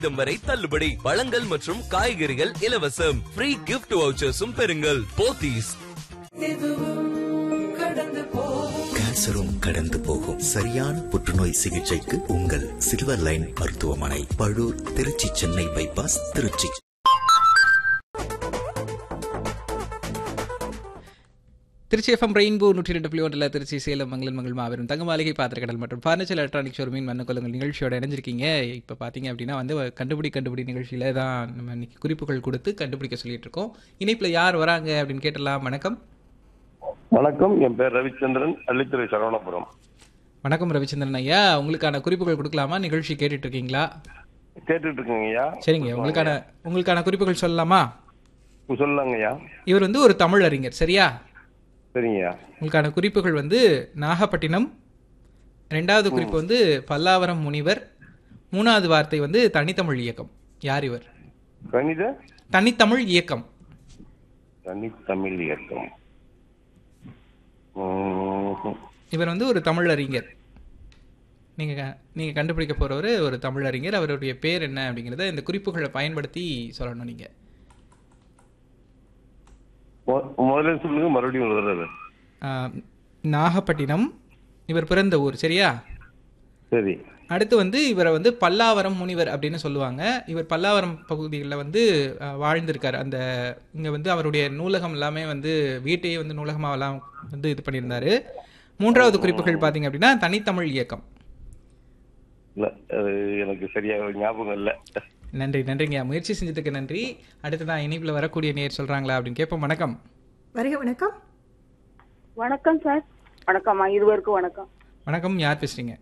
சதவீதம் வரை தள்ளுபடி பழங்கள் மற்றும் காய்கறிகள் இலவசம் ஃப்ரீ கிஃப்ட் வவுச்சர்ஸும் பெறுங்கள் போத்தீஸ் கேன்சரும் கடந்து போகும் சரியான புற்றுநோய் சிகிச்சைக்கு உங்கள் சில்வர் லைன் மருத்துவமனை Palur Trichy Chennai bypass Trichy Trichy FM rainbow நூற்றி ரெண்டு புள்ளி ஒன்றில் திருச்சி சேலம் மங்களன் மங்கள் மாபெரும் தங்க மாளிகை பாத்திரக்கடல் மற்றும் ஃபர்னிச்சர் எலக்ட்ரானிக் ஷோரூமின் மன்னக்கொள்ளுங்கள் நிகழ்ச்சியோட இணைஞ்சிருக்கீங்க இப்போ பார்த்தீங்க அப்படின்னா வந்து கண்டுபிடி கண்டுபிடி நிகழ்ச்சியில் தான் நம்ம இன்னைக்கு குறிப்புகள் கொடுத்து கண்டுபிடிக்க சொல்லிட்டு இருக்கோம் இணைப்பில் யார் வராங்க அப்படின்னு கேட்டலாம் வணக்கம் வணக்கம் என் பேர் ரவிச்சந்திரன் அள்ளித்துறை சரவணபுரம் வணக்கம் ரவிச்சந்திரன் ஐயா உங்களுக்கான குறிப்புகள் கொடுக்கலாமா நிகழ்ச்சி கேட்டுட்டு இருக்கீங்களா கேட்டுட்டு இருக்கேங்க ஐயா சரிங்க உங்களுக்கான உங்களுக்கான குறிப்புகள் சொல்லலாமா சொல்லுங்க ஐயா இவர் வந்து ஒரு தமிழ் அறிஞர் சரியா சரிங்க ஐயா உங்களுக்கான குறிப்புகள் வந்து நாகப்பட்டினம் ரெண்டாவது குறிப்பு வந்து பல்லாவரம் முனிவர் மூணாவது வார்த்தை வந்து தனித்தமிழ் இயக்கம் யார் இவர் கணித தனித்தமிழ் இயக்கம் தனித்தமிழ் இயக்கம் உம், இவர் வந்து ஒரு தமிழ் அறிஞர் நீங்க க- நீங்க கண்டுபிடிக்க போறவர் ஒரு தமிழ் அறிஞர் அவருடைய பேர் என்ன அப்படிங்கறத இந்த குறிப்புகளை பயன்படுத்தி சொல்லணும் நீங்க மொ- முதல்ல சொல்லுங்க மறுபடியும் ஒரு தடவை ஆஹ், நாகப்பட்டினம் இவர் பிறந்த ஊர் சரியா சரி அடுத்து வந்து இவரை வந்து பல்லாவரம் முனிவர் அப்படின்னு சொல்லுவாங்க இவர் பல்லாவரம் பகுதிகளில் வந்து அஹ், வாழ்ந்திருக்காரு அந்த இங்கே வந்து அவருடைய நூலகம் எல்லாமே வந்து வீட்டையே வந்து நூலகமாக எல்லாம் வந்து இது பண்ணியிருந்தாரு மூன்றாவது குறிப்புகள் பார்த்தீங்க அப்படின்னா தனித்தமிழ் இயக்கம் இல்ல அது எனக்கு சரியா ஞாபகம் இல்ல நன்றி நன்றிங்க முயற்சி செஞ்சதுக்கு நன்றி அடுத்ததான் இனிப்பில் வரக்கூடிய நேர் சொல்கிறாங்களா அப்படின்னு கேட்போம் வணக்கம் வருக வணக்கம் வணக்கம் சார் வணக்கம்மா இருவருக்கும் வணக்கம் வணக்கம் யார் பேசுறீங்க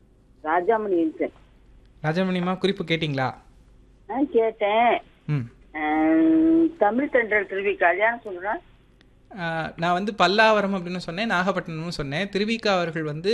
ராஜாமணி சார் ராஜமணிமா குறிப்பு கேட்டிங்களா நான் கேட்டேன் ம் ஆம், தமிழ் தென்றல் திருவி கல்யாணம் சொல்றேன் ஆஹ், நான் வந்து பல்லாவரம் அப்படின்னு சொன்னேன் நாகப்பட்டினம்னு சொன்னேன் திருவிக்கா அவர்கள் வந்து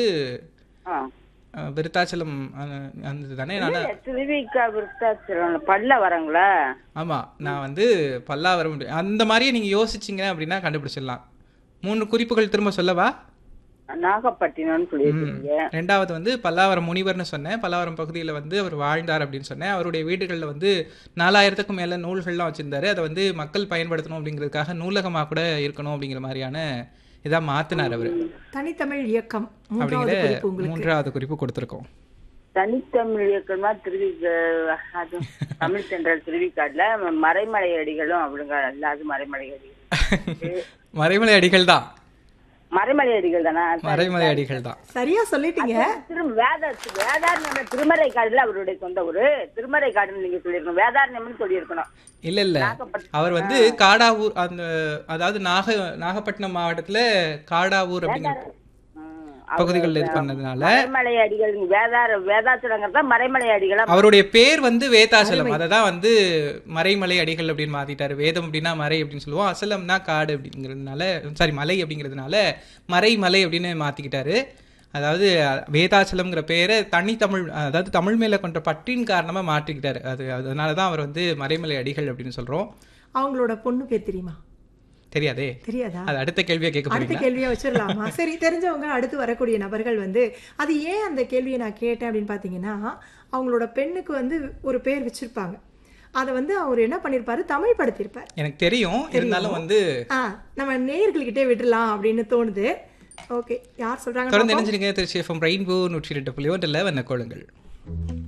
ஆ அஹ், விருத்தாச்சலம் அஹ், அந்த தானே நான் திருவிக்கா விருத்தாச்சலம் பல்ல வரங்களா ஆமா நான் வந்து பல்லாவரம் அப்படி- அந்த மாதிரியே நீங்க யோசிச்சீங்க அப்படின்னா கண்டுபிடிச்சிடலாம் மூணு குறிப்புகள் திரும்ப சொல்லவா நாகப்பட்டினம்னு சொல்லியிருக்கீங்க ரெண்டாவது வந்து பல்லாவரம் முனிவர்னு சொன்னேன் பல்லாவரம் பகுதியில் வந்து அவர் வாழ்ந்தார் அப்படின்னு சொன்னேன் அவருடைய வீடுகளில் வந்து நாலாயிரத்துக்கும் மேல நூல்கள்லாம் வச்சிருந்தாரு அதை வந்து மக்கள் பயன்படுத்தணும் அப்படிங்கிறதுக்காக நூலகமாக கூட இருக்கணும் அப்படிங்கிற மாதிரியான இதா மாத்தினார் அவர் தனித்தமிழ் இயக்கம் மூன்றாவது அப்படிங்கிற குறிப்பு உங்களுக்கு மூன்றாவது குறிப்பு கொடுத்துருக்கோம் தனித்தமிழ் இயக்கமா திருவி அது தமிழ் தென்றல் திருவிக்காடுல மறைமலை அடிகளும் அப்படிங்க அது மறைமலை அடிகள் மறைமலை அடிகள் தான் மறைமலை அடிகள் தானா மறைமலை அடிகள் தான் சரியா சொல்லிட்டீங்க திரு வேத வேதாரண்யம் திருமறை காடுல அவருடைய சொந்த ஊரு திருமறை காடுன்னு நீங்க சொல்லிருக்கணும் வேதாரண்யம்னு சொல்லியிருக்கணும் இல்ல இல்ல நாகப்பட்டினம். அவர் வந்து காடாவூர் அந்த அதாவது நாக நாகப்பட்டினம் மாவட்டத்துல காடாவூர் அப்படிங்கிற ம், பகுதிகளில் இது பண்ணதுனால மறைமலை அடிகள் வேதார வேதாச்சலங்கிறதா மறைமலை அடிகளா அவருடைய பேர் வந்து வேதாசலம் அதை தான் வந்து மறைமலை அடிகள் அப்படின்னு மாத்திட்டாரு வேதம் அப்படின்னா மறை அப்படின்னு சொல்லுவோம் அசலம்னா காடு அப்படிங்கிறதுனால சாரி மலை அப்படிங்கிறதுனால மறைமலை அப்படின்னு மாத்திக்கிட்டாரு அதாவது அஹ், வேதாச்சலம்ங்கிற பேரை தனித்தமிழ் அதாவது தமிழ் மேல கொண்ட பற்றின் காரணமா மாற்றிக்கிட்டாரு அது அதனால தான் அவர் வந்து மறைமலை அடிகள் அப்படின்னு சொல்றோம் அவங்களோட பொண்ணு பேர் தெரியுமா தெரியாதே தெரியாதா அது அடுத்த கேள்வியா கேட்க அடுத்த போறீங்களா கேள்வியா வச்சிடலாமா சரி தெரிஞ்சவங்க அடுத்து வரக்கூடிய நபர்கள் வந்து அது ஏன் அந்த கேள்வியை நான் கேட்டேன் அப்படின்னு பார்த்தீங்கன்னா அவங்களோட பெண்ணுக்கு வந்து ஒரு பேர் வச்சிருப்பாங்க அதை வந்து அவர் என்ன பண்ணியிருப்பாரு தமிழ் படுத்தியிருப்பார் எனக்கு தெரியும் இருந்தாலும் வந்து ஆ நம்ம நேயர்கள்கிட்டே விடலாம் அப்படின்னு தோணுது ஓகே யார் சொல்றாங்க தொடர்ந்து பாப்போம். இணைஞ்சிருங்க திருச்சி எஃப்எம் ரெயின்போ நூற்றி ரெண்டு புள்ளி ஒன்றில் வந்த கோளுங்கள்